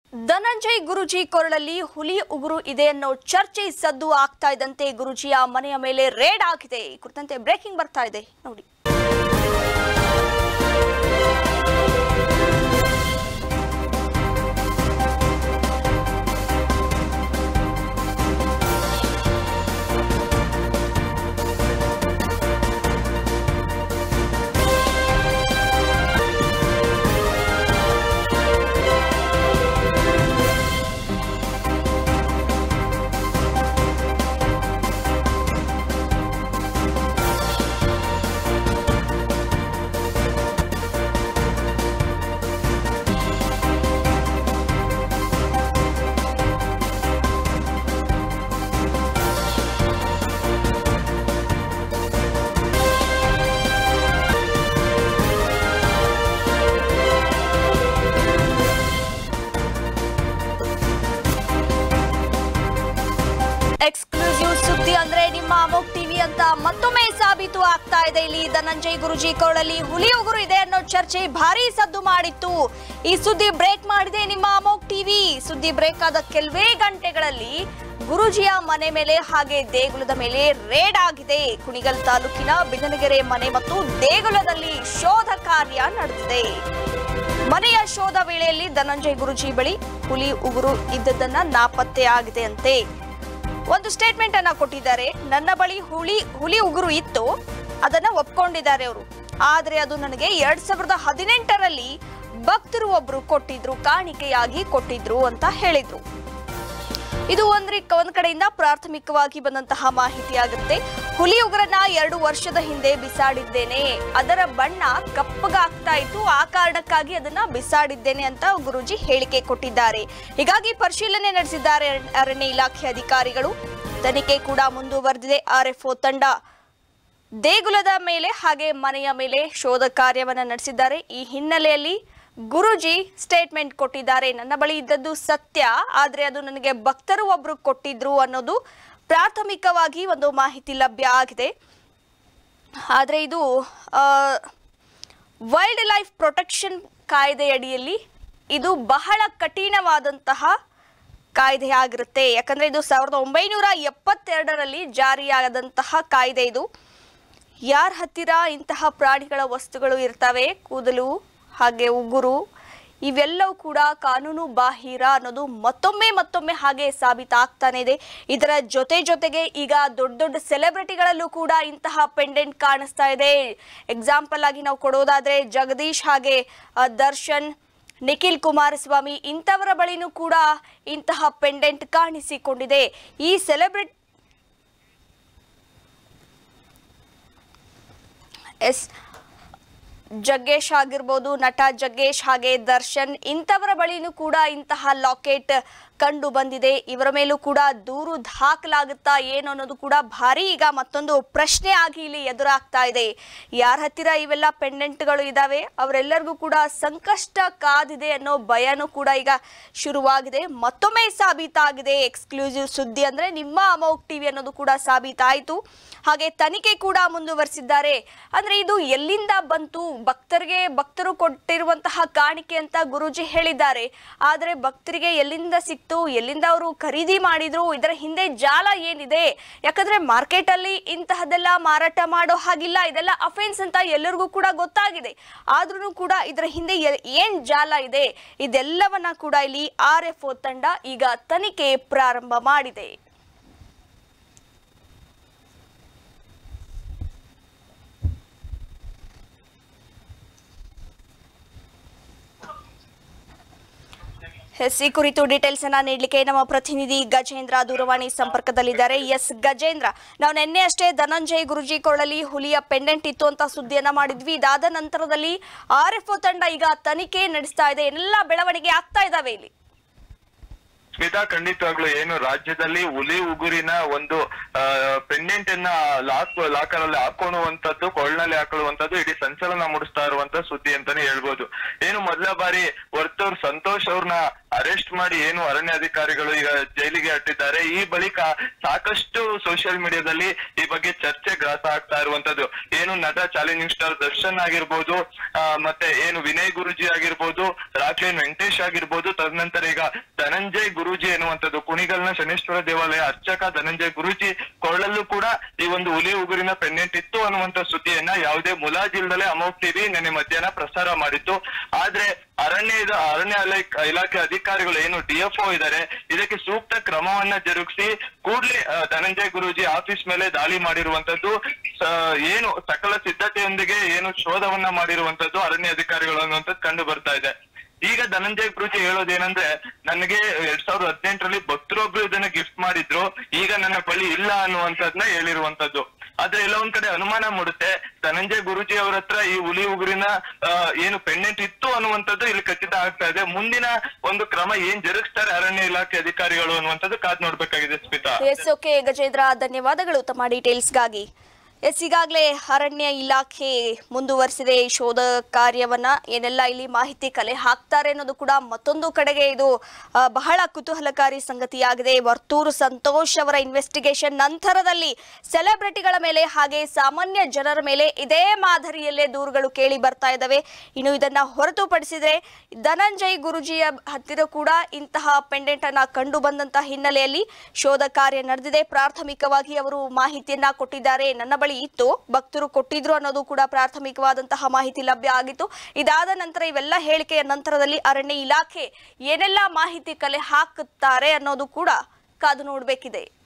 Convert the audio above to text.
ಧನಂಜಯ್ ಗುರುಜಿ ಕೊರಳಲ್ಲಿ ಹುಲಿ ಉಗುರು ಇದೆ ಅನ್ನೋ ಚರ್ಚೆ ಸದ್ದು ಆಗ್ತಾ ಇದ್ದಂತೆ ಗುರುಜಿಯ ಮನೆಯ ಮೇಲೆ ರೇಡ್ ಆಗಿದೆ ಈ ಕುರಿತಂತೆ ಬ್ರೇಕಿಂಗ್ ಬರ್ತಾ ಇದೆ ನೋಡಿ ಎಕ್ಸ್ಕ್ಲೂಸಿವ್ ಸುದ್ದಿ ಅಂದ್ರೆ ನಿಮ್ಮ ಅಮೋಕ್ ಟಿವಿ ಅಂತ ಮತ್ತೊಮ್ಮೆ ಸಾಬೀತು ಆಗ್ತಾ ಇದೆ ಇಲ್ಲಿ ಧನಂಜಯ್ ಗುರುಜಿ ಕೊರಳಲ್ಲಿ ಹುಲಿ ಉಗುರು ಇದೆ ಅನ್ನೋ ಚರ್ಚೆ ಭಾರಿ ಸದ್ದು ಮಾಡಿತ್ತು ಈ ಸುದ್ದಿ ಬ್ರೇಕ್ ಮಾಡಿದೆ ನಿಮ್ಮ ಅಮೋಕ್ ಟಿವಿ ಸುದ್ದಿ ಬ್ರೇಕ್ ಆದ ಕೆಲವೇ ಗಂಟೆಗಳಲ್ಲಿ ಗುರುಜಿಯ ಮನೆ ಮೇಲೆ ಹಾಗೆ ದೇಗುಲದ ಮೇಲೆ ರೇಡ್ ಆಗಿದೆ ಕುಣಿಗಲ್ ತಾಲೂಕಿನ ಬಿದನಗೆರೆ ಮನೆ ಮತ್ತು ದೇಗುಲದಲ್ಲಿ ಶೋಧ ಕಾರ್ಯ ನಡೆದಿದೆ ಮನೆಯ ಶೋಧ ವೇಳೆಯಲ್ಲಿ ಧನಂಜಯ್ ಗುರುಜಿ ಬಳಿ ಹುಲಿ ಉಗುರು ಇದ್ದದನ್ನ ನಾಪತ್ತೆ ಆಗಿದೆ ಅಂತೆ ಒಂದು ಸ್ಟೇಟ್ಮೆಂಟ್ ಅನ್ನ ಕೊಟ್ಟಿದ್ದಾರೆ ನನ್ನ ಬಳಿ ಹುಲಿ ಹುಲಿ ಉಗುರು ಇತ್ತು ಅದನ್ನ ಒಪ್ಕೊಂಡಿದ್ದಾರೆ ಅವರು ಆದ್ರೆ ಅದು ನನಗೆ ಎರಡ್ ಸಾವಿರದ ಹದಿನೆಂಟರಲ್ಲಿ ಭಕ್ತರು ಒಬ್ರು ಕೊಟ್ಟಿದ್ರು ಕಾಣಿಕೆಯಾಗಿ ಕೊಟ್ಟಿದ್ರು ಅಂತ ಹೇಳಿದ್ರು ಇದು ಒಂದ್ರಿ ಒಂದ್ ಕಡೆಯಿಂದ ಪ್ರಾಥಮಿಕವಾಗಿ ಬಂದಂತಹ ಮಾಹಿತಿ ಆಗುತ್ತೆ ಹುಲಿ ಉಗ್ರನ್ನ ಎರಡು ವರ್ಷದ ಹಿಂದೆ ಬಿಸಾಡಿದ್ದೇನೆ ಅದರ ಬಣ್ಣ ಕಪ್ಪಗಾಗ್ತಾ ಇತ್ತು ಆ ಕಾರಣಕ್ಕಾಗಿ ಅದನ್ನ ಬಿಸಾಡಿದ್ದೇನೆ ಅಂತ ಗುರೂಜಿ ಹೇಳಿಕೆ ಕೊಟ್ಟಿದ್ದಾರೆ ಹೀಗಾಗಿ ಪರಿಶೀಲನೆ ನಡೆಸಿದ್ದಾರೆ ಅರಣ್ಯ ಇಲಾಖೆ ಅಧಿಕಾರಿಗಳು ತನಿಖೆ ಕೂಡ ಮುಂದುವರೆದಿದೆ ಆರ್ಎಫ್ಒ ತಂಡ ದೇಗುಲದ ಮೇಲೆ ಹಾಗೆ ಮನೆಯ ಮೇಲೆ ಶೋಧ ಕಾರ್ಯವನ್ನ ನಡೆಸಿದ್ದಾರೆ ಈ ಹಿನ್ನೆಲೆಯಲ್ಲಿ ಗುರುಜಿ ಸ್ಟೇಟ್ಮೆಂಟ್ ಕೊಟ್ಟಿದ್ದಾರೆ ನನ್ನ ಬಳಿ ಇದ್ದದ್ದು ಸತ್ಯ ಆದ್ರೆ ಅದು ನನಗೆ ಭಕ್ತರು ಒಬ್ರು ಕೊಟ್ಟಿದ್ರು ಅನ್ನೋದು ಪ್ರಾಥಮಿಕವಾಗಿ ಒಂದು ಮಾಹಿತಿ ಲಭ್ಯ ಆಗಿದೆ ಆದ್ರೆ ಇದು ವೈಲ್ಡ್ ಲೈಫ್ ಪ್ರೊಟೆಕ್ಷನ್ ಕಾಯ್ದೆಯಡಿಯಲ್ಲಿ ಇದು ಬಹಳ ಕಠಿಣವಾದಂತಹ ಕಾಯ್ದೆ ಆಗಿರುತ್ತೆ ಯಾಕಂದ್ರೆ ಇದು ಸಾವಿರದ ಒಂಬೈನೂರ ಎಪ್ಪತ್ತೆರಡರಲ್ಲಿ ಜಾರಿಯಾದಂತಹ ಕಾಯ್ದೆ ಇದು ಯಾರ ಹತ್ತಿರ ಇಂತಹ ಪ್ರಾಣಿಗಳ ವಸ್ತುಗಳು ಇರ್ತವೆ ಕೂದಲು ಹಾಗೆ ಉಗುರು ಇವೆಲ್ಲವೂ ಕೂಡ ಕಾನೂನು ಬಾಹಿರ ಅನ್ನೋದು ಮತ್ತೊಮ್ಮೆ ಮತ್ತೊಮ್ಮೆ ಹಾಗೆ ಸಾಬೀತಾಗ್ತಾನೆ ಇದೆ ಇದರ ಜೊತೆ ಜೊತೆಗೆ ಈಗ ದೊಡ್ಡ ದೊಡ್ಡ ಸೆಲೆಬ್ರಿಟಿಗಳಲ್ಲೂ ಕೂಡ ಇಂತಹ ಪೆಂಡೆಂಟ್ ಕಾಣಿಸ್ತಾ ಇದೆ ಎಕ್ಸಾಂಪಲ್ ಆಗಿ ನಾವು ಕೊಡೋದಾದ್ರೆ ಜಗದೀಶ್ ಹಾಗೆ ಆ, ದರ್ಶನ್ ನಿಖಿಲ್ ಕುಮಾರಸ್ವಾಮಿ ಇಂಥವರ ಬಳಿನೂ ಕೂಡ ಇಂತಹ ಪೆಂಡೆಂಟ್ ಕಾಣಿಸಿಕೊಂಡಿದೆ ಈ ಸೆಲೆಬ್ರಿಟಿ ಎಸ್ ಜಗ್ಗೇಶ್ ಆಗಿರ್ಬೋದು ನಟ ಜಗ್ಗೇಶ್ ಹಾಗೆ ದರ್ಶನ್ ಇಂಥವರ ಬಳಿನೂ ಕೂಡ ಇಂತಹ ಲಾಕೆಟ್ ಕಂಡು ಬಂದಿದೆ ಇವರ ಮೇಲೂ ಕೂಡ ದೂರು ದಾಖಲಾಗುತ್ತಾ ಏನು ಅನ್ನೋದು ಕೂಡ ಭಾರಿ ಈಗ ಮತ್ತೊಂದು ಪ್ರಶ್ನೆ ಆಗಿ ಇಲ್ಲಿ ಎದುರಾಗ್ತಾ ಇದೆ ಯಾರ ಹತ್ತಿರ ಇವೆಲ್ಲ ಪೆಂಡೆಂಟ್ಗಳು ಇದಾವೆ ಅವರೆಲ್ಲರಿಗೂ ಕೂಡ ಸಂಕಷ್ಟ ಕಾದಿದೆ ಅನ್ನೋ ಭಯನೂ ಕೂಡ ಈಗ ಶುರುವಾಗಿದೆ ಮತ್ತೊಮ್ಮೆ ಸಾಬೀತಾಗಿದೆ ಎಕ್ಸ್ಕ್ಲೂಸಿವ್ ಸುದ್ದಿ ಅಂದ್ರೆ ನಿಮ್ಮ ಅಮೌಕ್ ಟಿವಿ ಅನ್ನೋದು ಕೂಡ ಸಾಬೀತಾಯಿತು ಹಾಗೆ ತನಿಖೆ ಕೂಡ ಮುಂದುವರಿಸಿದ್ದಾರೆ ಅಂದ್ರೆ ಇದು ಎಲ್ಲಿಂದ ಬಂತು ಭಕ್ತರಿಗೆ ಭಕ್ತರು ಕೊಟ್ಟಿರುವಂತಹ ಕಾಣಿಕೆ ಅಂತ ಗುರೂಜಿ ಹೇಳಿದ್ದಾರೆ ಆದ್ರೆ ಭಕ್ತರಿಗೆ ಎಲ್ಲಿಂದ ಸಿಕ್ತು ಎಲ್ಲಿಂದ ಅವರು ಖರೀದಿ ಮಾಡಿದ್ರು ಇದರ ಹಿಂದೆ ಜಾಲ ಏನಿದೆ ಯಾಕಂದ್ರೆ ಮಾರ್ಕೆಟ್ ಅಲ್ಲಿ ಇಂತಹದೆಲ್ಲ ಮಾರಾಟ ಮಾಡೋ ಹಾಗಿಲ್ಲ ಇದೆಲ್ಲ ಅಫೆನ್ಸ್ ಅಂತ ಎಲ್ಲರಿಗೂ ಕೂಡ ಗೊತ್ತಾಗಿದೆ ಆದ್ರೂ ಕೂಡ ಇದರ ಹಿಂದೆ ಎ- ಏನ್ ಜಾಲ ಇದೆ ಇದೆಲ್ಲವನ್ನ ಕೂಡ ಇಲ್ಲಿ ಆರ್ ಎಫ್ ಒ ತಂಡ ಈಗ ತನಿಖೆ ಪ್ರಾರಂಭ ಮಾಡಿದೆ ಎಸ್ ಈ ಕುರಿತು ಡೀಟೇಲ್ಸ್ ಅನ್ನ ನೀಡಲಿಕ್ಕೆ ನಮ್ಮ ಪ್ರತಿನಿಧಿ ಗಜೇಂದ್ರ ದೂರವಾಣಿ ಸಂಪರ್ಕದಲ್ಲಿದ್ದಾರೆ ಎಸ್ ಗಜೇಂದ್ರ ನಾವು ನಿನ್ನೆ ಅಷ್ಟೇ ಧನಂಜಯ್ ಗುರುಜಿ ಕೊಳ್ಳಲಿ ಹುಲಿಯ ಪೆಂಡೆಂಟ್ ಇತ್ತು ಅಂತ ಸುದ್ದಿಯನ್ನ ಮಾಡಿದ್ವಿ ಇದಾದ ನಂತರದಲ್ಲಿ ಆರ್ ಎಫ್ ತಂಡ ಈಗ ತನಿಖೆ ನಡೆಸ್ತಾ ಇದೆ ಎಲ್ಲ ಬೆಳವಣಿಗೆ ಆಗ್ತಾ ಇದಾವೆ ಇಲ್ಲಿ ಸ್ಮಿತಾ ಖಂಡಿತವಾಗ್ಲು ಏನು ರಾಜ್ಯದಲ್ಲಿ ಹುಲಿ ಉಗುರಿನ ಒಂದು ಪೆಂಡೆಂಟ್ ಅನ್ನ ಲಾಕ್ ಲಾಕರ್ ಅಲ್ಲಿ ಹಾಕೊಳ್ಳುವಂತದ್ದು ಕೊಳ್ಳನಲ್ಲಿ ಹಾಕೊಳ್ಳುವಂತದ್ದು ಇಡೀ ಸಂಚಲನ ಮೂಡಿಸ್ತಾ ಇರುವಂತ ಸುದ್ದಿ ಅಂತಾನೆ ಹೇಳ್ಬೋದು ಏನು ಮೊದಲ ಬಾರಿ ವರ್ತೂರ್ ಸಂತೋಷ್ ಅವ್ರನ್ನ ಅರೆಸ್ಟ್ ಮಾಡಿ ಏನು ಅರಣ್ಯ ಅಧಿಕಾರಿಗಳು ಈಗ ಜೈಲಿಗೆ ಅಟ್ಟಿದ್ದಾರೆ ಈ ಬಳಿಕ ಸಾಕಷ್ಟು ಸೋಷಿಯಲ್ ಮೀಡಿಯಾದಲ್ಲಿ ಈ ಬಗ್ಗೆ ಚರ್ಚೆ ಗ್ರಾಸ ಆಗ್ತಾ ಇರುವಂತದ್ದು ಏನು ನಟ ಚಾಲೆಂಜಿಂಗ್ ಸ್ಟಾರ್ ದರ್ಶನ್ ಆಗಿರ್ಬೋದು ಆ, ಮತ್ತೆ ಏನು ವಿನಯ್ ಗುರುಜಿ ಆಗಿರ್ಬೋದು ರಾಕ್ಲೈನ್ ವೆಂಕಟೇಶ್ ಆಗಿರ್ಬೋದು ತದನಂತರ ಈಗ ಧನಂಜಯ್ ಗುರೂಜಿ ಎನ್ನುವಂಥದ್ದು ಕುಣಿಗಲ್ನ ಶನೇಶ್ವರ ದೇವಾಲಯ ಅರ್ಚಕ ಧನಂಜಯ್ ಗುರೂಜಿ ಕೊಳ್ಳಲ್ಲೂ ಕೂಡ ಈ ಒಂದು ಹುಲಿ ಉಗುರಿನ ಪೆಂಡೆಂಟ್ ಇತ್ತು ಅನ್ನುವಂತ ಸುದ್ದಿಯನ್ನ ಯಾವುದೇ ಮುಲಾಜಿಲ್ದಲೆ ಅಮೋಕ್ ಟಿವಿ ನಿನ್ನೆ ಮಧ್ಯಾಹ್ನ ಪ್ರಸಾರ ಮಾಡಿತ್ತು ಆದ್ರೆ ಅರಣ್ಯ ಇದ- ಅರಣ್ಯ ಇಲಾಖೆ ಇಲಾಖೆ ಅಧಿಕಾರಿಗಳು ಏನು ಡಿಎಫ್ಒ ಇದ್ದಾರೆ ಇದಕ್ಕೆ ಸೂಕ್ತ ಕ್ರಮವನ್ನ ಜರುಗಿಸಿ ಕೂಡ್ಲೆ ಆ, ಧನಂಜಯ್ ಗುರೂಜಿ ಆಫೀಸ್ ಮೇಲೆ ದಾಳಿ ಮಾಡಿರುವಂತದ್ದು ಸ- ಏನು ಸಕಲ ಸಿದ್ಧತೆಯೊಂದಿಗೆ ಏನು ಶೋಧವನ್ನ ಮಾಡಿರುವಂತದ್ದು ಅರಣ್ಯ ಅಧಿಕಾರಿಗಳು ಅನ್ನುವಂಥದ್ದು ಕಂಡು ಬರ್ತಾ ಇದೆ ಈಗ ಧನಂಜಯ್ ಗುರೂಜಿ ಹೇಳೋದೇನಂದ್ರೆ ನನಗೆ ಎರಡ್ ಸಾವಿರದ ಹದಿನೆಂಟರಲ್ಲಿ ಭಕ್ತರೊಬ್ರು ಇದನ್ನ ಗಿಫ್ಟ್ ಮಾಡಿದ್ರು ಈಗ ನನ್ನ ಬಳಿ ಇಲ್ಲ ಅನ್ನುವಂಥದ್ನ ಹೇಳಿರುವಂತದ್ದು ಆದ್ರೆ ಎಲ್ಲ ಒಂದ್ ಕಡೆ ಅನುಮಾನ ಮೂಡುತ್ತೆ ಧನಂಜಯ್ ಗುರೂಜಿ ಅವ್ರ ಹತ್ರ ಈ ಹುಲಿ ಉಗುರಿನ ಆ, ಏನು ಪೆಂಡೆಂಟ್ ಇತ್ತು ಅನ್ನುವಂಥದ್ದು ಇಲ್ಲಿ ಖಚಿತ ಆಗ್ತಾ ಇದೆ ಮುಂದಿನ ಒಂದು ಕ್ರಮ ಏನ್ ಜರುಗಿಸ್ತಾರೆ ಅರಣ್ಯ ಇಲಾಖೆ ಅಧಿಕಾರಿಗಳು ಅನ್ನುವಂಥದ್ದು ಕಾದ್ ನೋಡ್ಬೇಕಾಗಿದೆ ಸ್ಮಿತಾ ಎಸ್ ಓಕೆ ಗಜೇಂದ್ರ ಧನ್ಯವಾದಗಳು ತಮ್ಮ ಡೀಟೇಲ್ಸ್ಗಾಗಿ ಎಸ್ ಈಗಾಗಲೇ ಅರಣ್ಯ ಇಲಾಖೆ ಮುಂದುವರಿಸಿದೆ ಈ ಶೋಧ ಕಾರ್ಯವನ್ನ ಏನೆಲ್ಲ ಇಲ್ಲಿ ಮಾಹಿತಿ ಕಲೆ ಹಾಕ್ತಾರೆ ಅನ್ನೋದು ಕೂಡ ಮತ್ತೊಂದು ಕಡೆಗೆ ಇದು ಆ, ಬಹಳ ಕುತೂಹಲಕಾರಿ ಸಂಗತಿಯಾಗಿದೆ ವರ್ತೂರು ಸಂತೋಷ್ ಅವರ ಇನ್ವೆಸ್ಟಿಗೇಷನ್ ನಂತರದಲ್ಲಿ ಸೆಲೆಬ್ರಿಟಿಗಳ ಮೇಲೆ ಹಾಗೆ ಸಾಮಾನ್ಯ ಜನರ ಮೇಲೆ ಇದೇ ಮಾದರಿಯಲ್ಲೇ ದೂರುಗಳು ಕೇಳಿ ಬರ್ತಾ ಇದ್ದಾವೆ ಇನ್ನು ಇದನ್ನ ಹೊರತುಪಡಿಸಿದ್ರೆ ಧನಂಜಯ್ ಗುರುಜಿಯ ಹತ್ತಿರ ಕೂಡ ಇಂತಹ ಪೆಂಡೆಂಟ್ ಅನ್ನ ಕಂಡು ಬಂದಂತಹ ಹಿನ್ನೆಲೆಯಲ್ಲಿ ಶೋಧ ಕಾರ್ಯ ನಡೆದಿದೆ ಪ್ರಾಥಮಿಕವಾಗಿ ಅವರು ಮಾಹಿತಿಯನ್ನ ಕೊಟ್ಟಿದ್ದಾರೆ ನನ್ನ ಬಳಿ ಇತ್ತು ಭಕ್ತರು ಕೊಟ್ಟಿದ್ರು ಅನ್ನೋದು ಕೂಡ ಪ್ರಾಥಮಿಕವಾದಂತಹ ಮಾಹಿತಿ ಲಭ್ಯ ಆಗಿತ್ತು ಇದಾದ ನಂತರ ಇವೆಲ್ಲ ಹೇಳಿಕೆಯ ನಂತರದಲ್ಲಿ ಅರಣ್ಯ ಇಲಾಖೆ ಏನೆಲ್ಲ ಮಾಹಿತಿ ಕಲೆ ಹಾಕುತ್ತಾರೆ ಅನ್ನೋದು ಕೂಡ ಕಾದು ನೋಡಬೇಕಿದೆ